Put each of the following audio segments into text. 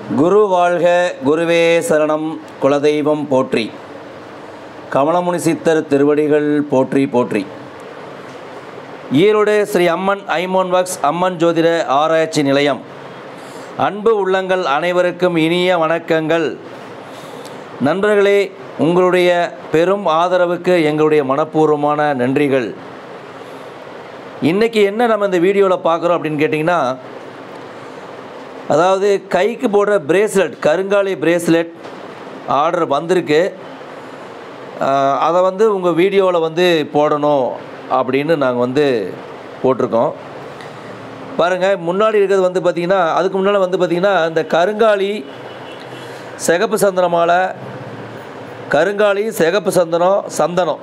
குரு வாழ்க குருவே சரணம் குலதெய்வம் போற்றி கமலமுனி சித்தர் திருவடிகள் போற்றி போற்றி ஈரோடு ஸ்ரீ அம்மன் ஐமோன் ஒர்க்ஸ் அம்மன் ஜோதிட ஆராய்ச்சி நிலையம் அன்பு உள்ளங்கள் அனைவருக்கும் இனிய வணக்கங்கள் நண்பர்களே உங்களுடைய பெரும் ஆதரவுக்கு எங்களுடைய மனப்பூர்வமான நன்றிகள் இன்றைக்கி என்ன நம்ம இந்த வீடியோவில் பார்க்குறோம் அப்படின்னு கேட்டிங்கன்னா அதாவது கைக்கு போடுற பிரேஸ்லெட் கருங்காலி பிரேஸ்லெட் ஆர்டர் வந்திருக்கு ஆஹ் அதை வந்து உங்கள் வீடியோவில் வந்து போடணும் அப்படின்னு நாங்கள் வந்து போட்டிருக்கோம் பாருங்கள் முன்னாடி இருக்கிறது வந்து பார்த்திங்கன்னா அதுக்கு முன்னால் வந்து பார்த்திங்கன்னா இந்த கருங்காலி சிகப்பு சந்தன மாலை கருங்காலி சிகப்பு சந்தனம் சந்தனம்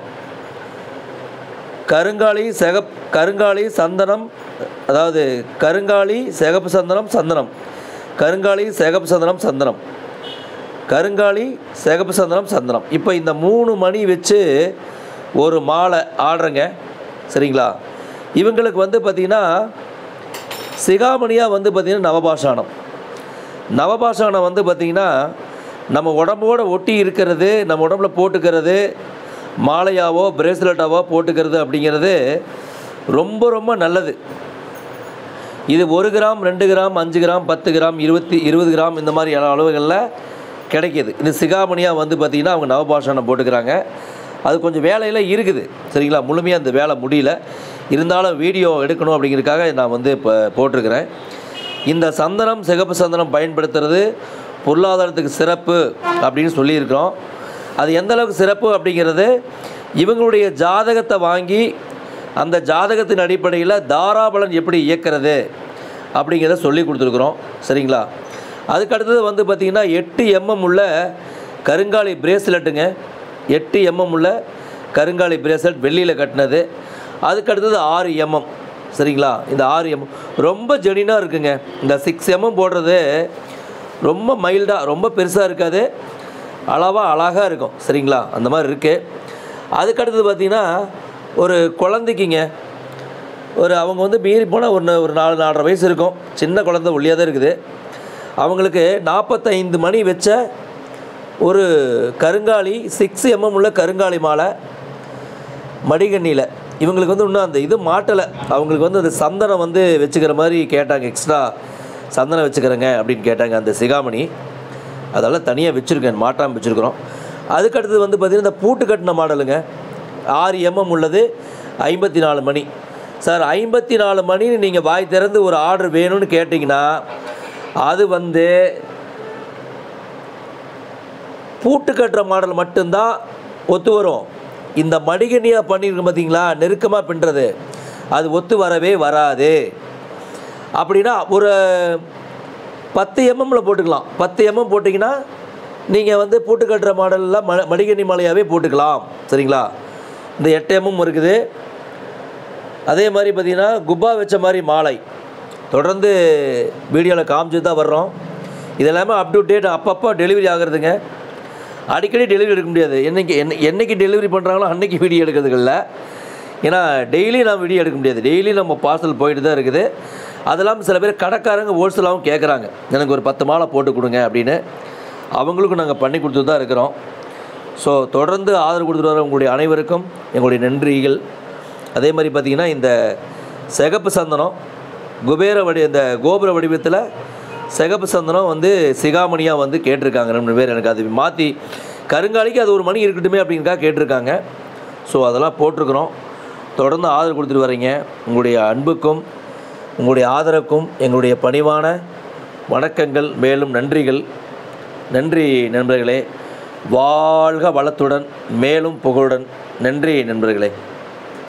கருங்காலி செகப் கருங்காலி சந்தனம் அதாவது கருங்காலி சிகப்பு சந்தனம் சந்தனம் கருங்காலி சிகப்பு சந்தனம் சந்தனம் கருங்காலி சிகப்பு சந்தனம் சந்தனம் இப்போ இந்த மூணு மணி வச்சு ஒரு மாலை ஆடுறங்க சரிங்களா இவங்களுக்கு வந்து பார்த்திங்கன்னா சிகாமணியாக வந்து பார்த்திங்கன்னா நவபாஷானம் நவபாஷானம் வந்து பார்த்திங்கன்னா நம்ம உடம்போட ஒட்டி இருக்கிறது நம்ம உடம்புல போட்டுக்கிறது மாலையாவோ பிரேஸ்லெட்டாவோ போட்டுக்கிறது அப்படிங்கிறது ரொம்ப ரொம்ப நல்லது இது ஒரு கிராம் ரெண்டு கிராம் அஞ்சு கிராம் பத்து கிராம் இருபத்தி இருபது கிராம் இந்த மாதிரி அளவுகளில் கிடைக்கிது இது சிகாமணியாக வந்து பார்த்திங்கன்னா அவங்க நவபாஷானம் போட்டுக்கிறாங்க அது கொஞ்சம் வேலையில் இருக்குது சரிங்களா முழுமையாக அந்த வேலை முடியல இருந்தாலும் வீடியோ எடுக்கணும் அப்படிங்கிறதுக்காக நான் வந்து இப்போ போட்டிருக்கிறேன் இந்த சந்தனம் சிகப்பு சந்தனம் பயன்படுத்துறது பொருளாதாரத்துக்கு சிறப்பு அப்படின்னு சொல்லியிருக்கிறோம் அது எந்த அளவுக்கு சிறப்பு அப்படிங்கிறது இவங்களுடைய ஜாதகத்தை வாங்கி அந்த ஜாதகத்தின் அடிப்படையில் தாராபலன் எப்படி இயக்கிறது அப்படிங்கிறத சொல்லி கொடுத்துருக்குறோம் சரிங்களா அதுக்கு அடுத்தது வந்து பார்த்திங்கன்னா எட்டு எம்எம் உள்ள கருங்காலி பிரேஸ்லெட்டுங்க எட்டு எம்எம் உள்ள கருங்காலி பிரேஸ்லெட் வெள்ளியில் கட்டினது அதுக்கு அடுத்தது ஆறு எம்எம் சரிங்களா இந்த ஆறு எம்எம் ரொம்ப ஜெனினாக இருக்குங்க இந்த சிக்ஸ் எம்எம் போடுறது ரொம்ப மைல்டாக ரொம்ப பெருசாக இருக்காது அளவாக அழகாக இருக்கும் சரிங்களா அந்த மாதிரி இருக்குது அதுக்கடுத்தது பார்த்திங்கன்னா ஒரு குழந்தைக்குங்க ஒரு அவங்க வந்து மீறி போனால் ஒரு ஒரு நாலு நாலரை வயசு இருக்கும் சின்ன குழந்தை ஒல்லியாக தான் இருக்குது அவங்களுக்கு நாற்பத்தைந்து மணி வச்ச ஒரு கருங்காலி சிக்ஸ் எம்எம் உள்ள கருங்காலி மாலை மடிகண்ணியில் இவங்களுக்கு வந்து இன்னும் அந்த இது மாட்டலை அவங்களுக்கு வந்து அந்த சந்தனம் வந்து வச்சுக்கிற மாதிரி கேட்டாங்க எக்ஸ்ட்ரா சந்தனம் வச்சுக்கிறேங்க அப்படின்னு கேட்டாங்க அந்த சிகாமணி அதெல்லாம் தனியாக வச்சுருக்கேன் மாட்டாமல் வச்சுருக்குறோம் அதுக்கடுத்தது வந்து பார்த்திங்கன்னா இந்த பூட்டு கட்டின மாடலுங்க ஆறு எம்எம் உள்ளது ஐம்பத்தி நாலு மணி சார் ஐம்பத்தி நாலு மணின்னு நீங்கள் வாய் திறந்து ஒரு ஆர்டர் வேணும்னு கேட்டிங்கன்னா அது வந்து பூட்டு கட்டுற மாடல் மட்டும்தான் ஒத்து வரும் இந்த மடிகனியாக பண்ணியிருக்கோம் பார்த்தீங்களா நெருக்கமாக பின்னுறது அது ஒத்து வரவே வராது அப்படின்னா ஒரு பத்து எம்எம்மில் போட்டுக்கலாம் பத்து எம்எம் போட்டிங்கன்னா நீங்கள் வந்து பூட்டு கட்டுற மாடலில் ம மடிகனி மாலையாகவே போட்டுக்கலாம் சரிங்களா இந்த எட்டு எம்எம் இருக்குது அதே மாதிரி பார்த்திங்கன்னா குப்பா வச்ச மாதிரி மாலை தொடர்ந்து வீடியோவில் காமிச்சு தான் வர்றோம் இது எல்லாமே அப் டு டேட் அப்பப்போ டெலிவரி ஆகுறதுங்க அடிக்கடி டெலிவரி எடுக்க முடியாது என்னைக்கு என்ன என்னைக்கு டெலிவரி பண்ணுறாங்களோ அன்னைக்கு வீடியோ எடுக்கிறதுக்கு இல்லை ஏன்னா டெய்லி நம்ம வீடியோ எடுக்க முடியாது டெய்லி நம்ம பார்சல் போயிட்டு தான் இருக்குது அது இல்லாமல் சில பேர் கடைக்காரங்க ஹோல்சேலாகவும் கேட்குறாங்க எனக்கு ஒரு பத்து மாலை போட்டு கொடுங்க அப்படின்னு அவங்களுக்கும் நாங்கள் பண்ணி கொடுத்துட்டு தான் இருக்கிறோம் ஸோ தொடர்ந்து ஆதரவு கொடுத்துட்டு வர உங்களுடைய அனைவருக்கும் எங்களுடைய நன்றிகள் அதே மாதிரி பார்த்திங்கன்னா இந்த சிகப்பு சந்தனம் குபேர வடி இந்த கோபுர வடிவத்தில் சிகப்பு சந்தனம் வந்து சிகாமணியாக வந்து கேட்டிருக்காங்க ரெண்டு பேர் எனக்கு அது மாற்றி கருங்காலிக்கு அது ஒரு மணி இருக்கட்டுமே அப்படிங்கிறக்காக கேட்டிருக்காங்க ஸோ அதெல்லாம் போட்டிருக்கிறோம் தொடர்ந்து ஆதரவு கொடுத்துட்டு வரீங்க உங்களுடைய அன்புக்கும் உங்களுடைய ஆதரவுக்கும் எங்களுடைய பணிவான வணக்கங்கள் மேலும் நன்றிகள் நன்றி நண்பர்களே வாழ்க வளத்துடன் மேலும் புகழுடன் நன்றி நண்பர்களே